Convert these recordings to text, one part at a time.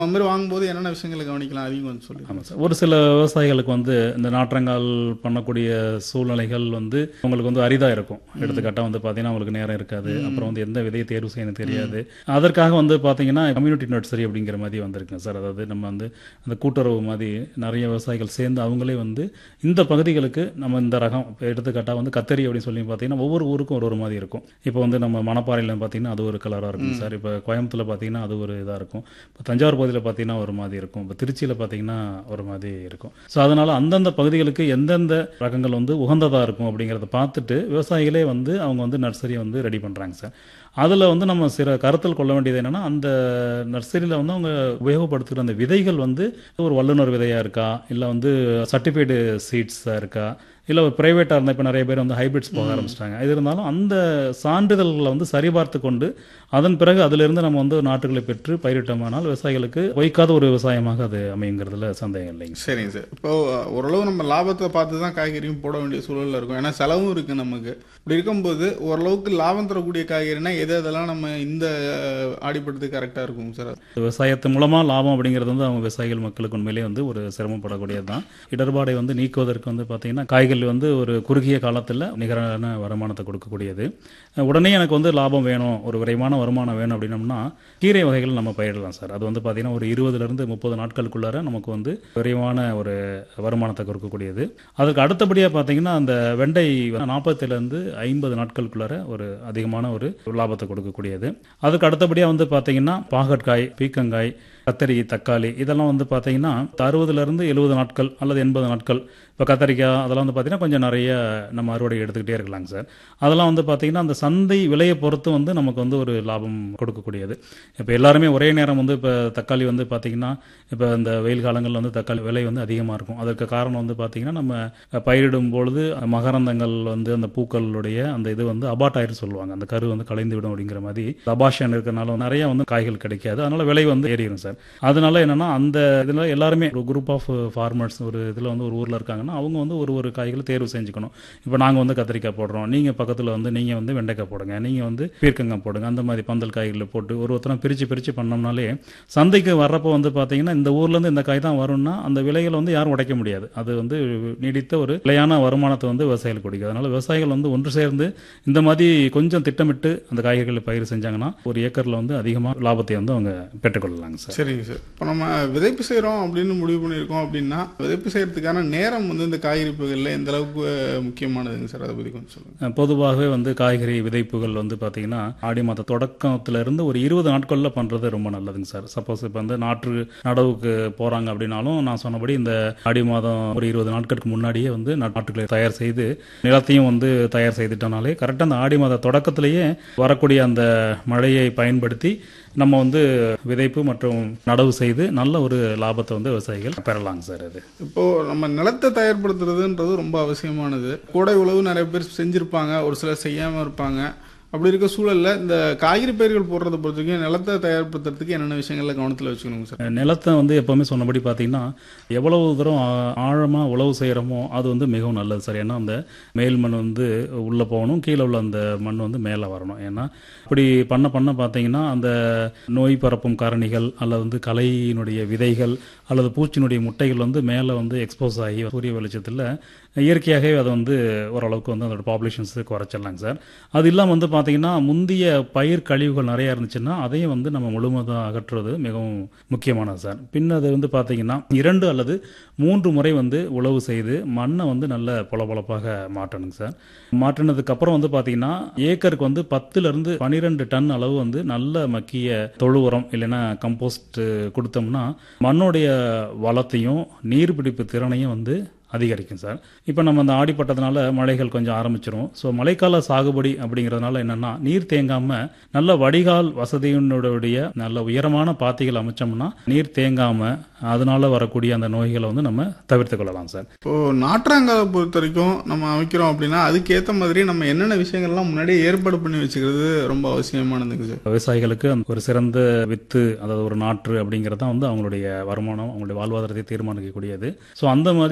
அந்த மாதிரி வாங்கும்போது என்னென்ன விஷயங்களை கவனிக்கலாம் அதையும் கொஞ்சம் சொல்லி ஆமாம் சார் ஒரு சில விவசாயிகளுக்கு வந்து இந்த நாற்றங்கால் பண்ணக்கூடிய சூழ்நிலைகள் வந்து உங்களுக்கு வந்து அரிதாக இருக்கும் எடுத்துக்காட்டாக வந்து பார்த்தீங்கன்னா உங்களுக்கு நேரம் இருக்காது அப்புறம் வந்து எந்த விதையை தேர்வு செய்யணும் தெரியாது அதற்காக வந்து பார்த்தீங்கன்னா கம்யூனிட்டி நர்சரி அப்படிங்கிற மாதிரி வந்திருக்குங்க சார் அதாவது நம்ம வந்து அந்த கூட்டுறவு மாதிரி நிறைய விவசாயிகள் சேர்ந்து அவங்களே வந்து இந்த பகுதிகளுக்கு நம்ம இந்த ரகம் இப்போ எடுத்துக்காட்டாக வந்து கத்தரி அப்படின்னு சொல்லி பார்த்தீங்கன்னா ஒவ்வொரு ஊருக்கும் ஒரு ஒரு மாதிரி இருக்கும் இப்போ வந்து நம்ம மணப்பாறையில் பார்த்தீங்கன்னா அது ஒரு கலராக இருக்கும் சார் இப்போ கோயம்புத்தூர்ல பார்த்தீங்கன்னா அது ஒரு இதாக இருக்கும் இப்போ தஞ்சாவூர் பகுதியில் பார்த்தீங்கன்னா ஒரு மாதிரி இருக்கும் இப்போ திருச்சியில் பார்த்தீங்கன்னா ஒரு மாதிரி இருக்கும் ஸோ அதனால் அந்தந்த பகுதிகளுக்கு எந்தெந்த ரகங்கள் வந்து உகந்ததாக இருக்கும் அப்படிங்கிறத பார்த்துட்டு விவசாயிகளே வந்து அவங்க வந்து நர்சரியை வந்து ரெடி பண்ணுறாங்க சார் அதில் வந்து நம்ம சில கருத்தில் கொள்ள வேண்டியது என்னென்னா அந்த நர்சரியில் வந்து அவங்க உபயோகப்படுத்துகிற அந்த விதைகள் வந்து ஒரு வல்லுநர் விதையாக இருக்கா இல்லை வந்து சர்டிஃபைடு சீட்ஸாக இருக்கா இல்லை ஒரு ப்ரைவேட்டாக இருந்தால் இப்போ நிறைய பேர் வந்து ஹைபிரிட்ஸ் போக ஆரம்பிச்சிட்டாங்க இது இருந்தாலும் அந்த சான்றிதழ்களை வந்து சரிபார்த்து கொண்டு அதன் பிறகு அதிலிருந்து நம்ம வந்து நாட்டுகளை பெற்று பயிரிட்டோமானால் விவசாயிகளுக்கு பொய்க்காத ஒரு விவசாயமாக அது அமையுங்கிறதுல சந்தேகம் இல்லைங்க சரிங்க சார் இப்போ ஓரளவு நம்ம லாபத்தை பார்த்து தான் காய்கறியும் போட வேண்டிய சூழல்ல இருக்கும் ஏன்னா செலவும் இருக்கு நமக்கு இப்படி இருக்கும்போது ஓரளவுக்கு லாபம் தரக்கூடிய காய்கறினா எது எதெல்லாம் நம்ம இந்த ஆடிப்பட்டத்துக்கு கரெக்டாக இருக்கும் சார் விவசாயத்து மூலமாக லாபம் அப்படிங்கிறது வந்து அவங்க விவசாயிகள் மக்களுக்கு உண்மையிலேயே வந்து ஒரு சிரமப்படக்கூடியது தான் இடர்பாடை வந்து நீக்குவதற்கு வந்து பார்த்தீங்கன்னா காய்கறி வந்து ஒரு குறுகிய காலத்தில் நிகரான வருமானத்தை கொடுக்கக்கூடியது உடனே எனக்கு வந்து லாபம் வேணும் ஒரு விரைவான வருமானம் வேணும் அப்படின்னம்னா கீரை வகைகள் நம்ம பயிரிடலாம் சார் அது வந்து பார்த்தீங்கன்னா ஒரு இருபதுலேருந்து முப்பது நாட்களுக்குள்ளார நமக்கு வந்து விரைவான ஒரு வருமானத்தை கொடுக்கக்கூடியது அதுக்கு அடுத்தபடியாக பார்த்தீங்கன்னா அந்த வெண்டை நாற்பத்திலேருந்து ஐம்பது நாட்களுக்குள்ளார ஒரு அதிகமான ஒரு லாபத்தை கொடுக்கக்கூடியது அதுக்கு அடுத்தபடியாக வந்து பார்த்தீங்கன்னா பாகற்காய் பீக்கங்காய் கத்தரி தக்காளி இதெல்லாம் வந்து பார்த்தீங்கன்னா அறுபதுலேருந்து எழுபது நாட்கள் அல்லது எண்பது நாட்கள் இப்போ கத்தரிக்காய் அதெல்லாம் வந்து பார்த்தீங்கன்னா கொஞ்சம் நிறைய நம்ம அறுவடை எடுத்துக்கிட்டே இருக்கலாங்க சார் அதெல்லாம் வந்து பார்த்தீங்கன்னா அந்த சந்தை விலையை பொறுத்து வந்து நமக்கு வந்து ஒரு லாபம் கொடுக்கக்கூடியது இப்போ எல்லாருமே ஒரே நேரம் வந்து இப்போ தக்காளி வந்து பார்த்தீங்கன்னா இப்போ இந்த வெயில் காலங்களில் வந்து தக்காளி விலை வந்து அதிகமாக இருக்கும் அதற்கு காரணம் வந்து பார்த்தீங்கன்னா நம்ம பயிரிடும் பொழுது மகரந்தங்கள் வந்து அந்த பூக்களுடைய அந்த இது வந்து அபாட் ஆயிரும் சொல்லுவாங்க அந்த கரு வந்து கலைந்து விடும் அப்படிங்கிற மாதிரி அபாஷன் இருக்கிறனால நிறைய வந்து காய்கள் கிடைக்காது அதனால விலை வந்து ஏறிடும் சார் அதனால என்னன்னா அந்த இதில் எல்லாருமே ஒரு குரூப் ஆஃப் ஃபார்மர்ஸ் ஒரு இதில் வந்து ஒரு ஊரில் இருக்காங்கன்னா அவங்க வந்து ஒரு ஒரு காய்களை தேர்வு செஞ்சுக்கணும் இப்போ நாங்கள் வந்து கத்திரிக்காய் போடுறோம் நீங்கள் பக்கத்தில் வந்து நீங்கள் வந்து வெண்டைக்காய் போடுங்க நீங்கள் வந்து பீர்க்கங்காய் போடுங்க அந்த மாதிரி பந்தல் காய்களை போட்டு ஒரு ஒருத்தரம் பிரித்து பிரித்து பண்ணோம்னாலே சந்தைக்கு வர்றப்போ வந்து பார்த்தீங்கன்னா இந்த ஊர்லேருந்து இந்த காய் தான் வரும்னா அந்த விலைகளை வந்து யாரும் உடைக்க முடியாது அது வந்து நீடித்த ஒரு நிலையான வருமானத்தை வந்து விவசாயிகள் கொடுக்கும் அதனால விவசாயிகள் வந்து ஒன்று சேர்ந்து இந்த மாதிரி கொஞ்சம் திட்டமிட்டு அந்த காய்கறிகளை பயிர் செஞ்சாங்கன்னா ஒரு ஏக்கரில் வந்து அதிகமாக லாபத்தை வந்து அவங்க பெற்றுக்கொள்ளலாங்க சார் சரிங்க சார் இப்போ நம்ம விதைப்பு செய்கிறோம் அப்படின்னு முடிவு பண்ணியிருக்கோம் அப்படின்னா விதைப்பு செய்யறதுக்கான நேரம் வந்து இந்த காய்கறி பகுதியில் எந்த அளவுக்கு முக்கியமானதுங்க சார் அதை பற்றி கொஞ்சம் சொல்லுங்கள் பொதுவாகவே வந்து காய்கறி விதைப்புகள் வந்து பார்த்தீங்கன்னா ஆடி மாத தொடக்கத்துல இருந்து ஒரு இருபது நாட்களில் பண்ணுறது ரொம்ப நல்லதுங்க சார் சப்போஸ் இப்போ வந்து நாற்று நடவுக்கு போகிறாங்க அப்படின்னாலும் நான் சொன்னபடி இந்த ஆடி மாதம் ஒரு இருபது நாட்களுக்கு முன்னாடியே வந்து நாட்டுகளை தயார் செய்து நிலத்தையும் வந்து தயார் செய்துட்டோம்னாலே கரெக்டாக அந்த ஆடி மாத தொடக்கத்திலேயே வரக்கூடிய அந்த மழையை பயன்படுத்தி நம்ம வந்து விதைப்பு மற்றும் நடவு செய்து நல்ல ஒரு லாபத்தை வந்து விவசாயிகள் பெறலாங்க சார் அது இப்போ நம்ம நிலத்தை தயார்படுத்துறதுன்றது ரொம்ப அவசியமானது கோடை உழவு நிறைய பேர் செஞ்சிருப்பாங்க ஒரு சிலர் செய்யாம இருப்பாங்க அப்படி இருக்க சூழல்ல இந்த காய்கறி பயிர்கள் போடுறத பொறுத்த வரைக்கும் நிலத்தை தயார்படுத்துறதுக்கு என்னென்ன விஷயங்களை கவனத்தில் வச்சுக்கணுங்க சார் நிலத்தை வந்து எப்போவுமே சொன்னபடி பார்த்தீங்கன்னா எவ்வளவு தூரம் ஆ- ஆழமா உழவு செய்கிறோமோ அது வந்து மிகவும் நல்லது சார் ஏன்னா அந்த மேல் மண் வந்து உள்ளே போகணும் கீழே உள்ள அந்த மண் வந்து மேலே வரணும் ஏன்னா அப்படி பண்ண பண்ண பார்த்தீங்கன்னா அந்த நோய் பரப்பும் காரணிகள் அல்லது வந்து களையினுடைய விதைகள் அல்லது பூச்சியினுடைய முட்டைகள் வந்து மேலே வந்து எக்ஸ்போஸ் ஆகி சூரிய வெளிச்சத்தில் இயற்கையாகவே அதை வந்து ஓரளவுக்கு வந்து அதோட பாப்புலேஷன்ஸ் குறைச்சிடலாங்க சார் அது இல்லாமல் வந்து பார்த்தீங்கன்னா முந்தைய பயிர் கழிவுகள் நிறைய இருந்துச்சுன்னா அதையும் வந்து நம்ம முழுவதும் அகற்றுவது மிகவும் முக்கியமானது சார் பின் அது வந்து பார்த்தீங்கன்னா இரண்டு அல்லது மூன்று முறை வந்து உழவு செய்து மண்ணை வந்து நல்ல பொலபொலப்பாக மாற்றணுங்க சார் மாற்றினதுக்கு அப்புறம் வந்து பார்த்தீங்கன்னா ஏக்கருக்கு வந்து பத்துலேருந்து பன்னிரெண்டு டன் அளவு வந்து நல்ல மக்கிய தொழு உரம் இல்லைன்னா கம்போஸ்ட் கொடுத்தோம்னா மண்ணுடைய வளத்தையும் நீர்பிடிப்பு திறனையும் வந்து அதிகரிக்கும் சார் இப்போ நம்ம அந்த ஆடிப்பட்டதுனால மழைகள் கொஞ்சம் ஆரம்பிச்சிரும் ஸோ மழைக்கால சாகுபடி அப்படிங்கிறதுனால என்னன்னா நீர் தேங்காம நல்ல வடிகால் வசதியினுடைய நல்ல உயரமான பாத்திகள் அமைச்சோம்னா நீர் தேங்காம அதனால வரக்கூடிய அந்த நோய்களை வந்து நம்ம தவிர்த்து கொள்ளலாம் சார் இப்போ நாற்றாங்காலை பொறுத்த வரைக்கும் நம்ம அமைக்கிறோம் அப்படின்னா அதுக்கேற்ற மாதிரி நம்ம என்னென்ன விஷயங்கள்லாம் முன்னாடியே ஏற்பாடு பண்ணி வச்சுக்கிறது ரொம்ப அவசியமானதுங்க சார் விவசாயிகளுக்கு அந்த ஒரு சிறந்த வித்து அதாவது ஒரு நாற்று அப்படிங்கிறது தான் வந்து அவங்களுடைய வருமானம் அவங்களுடைய வாழ்வாதாரத்தை தீர்மானிக்கக்கூடியது ஸோ அந்த மாதிரி ஒரு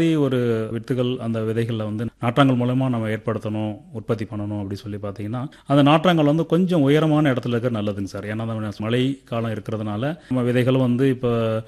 வித்துகள் அந்த விதைகளில் வந்து நாற்றாங்கல் மூலமாக நம்ம ஏற்படுத்தணும் உற்பத்தி பண்ணணும் அப்படி சொல்லி பார்த்தீங்கன்னா அந்த நாற்றாங்கல் வந்து கொஞ்சம் உயரமான இடத்துல இருக்க நல்லதுங்க சார் ஏன்னா அந்த மழை காலம் இருக்கிறதுனால நம்ம விதைகளும் வந்து இப்போ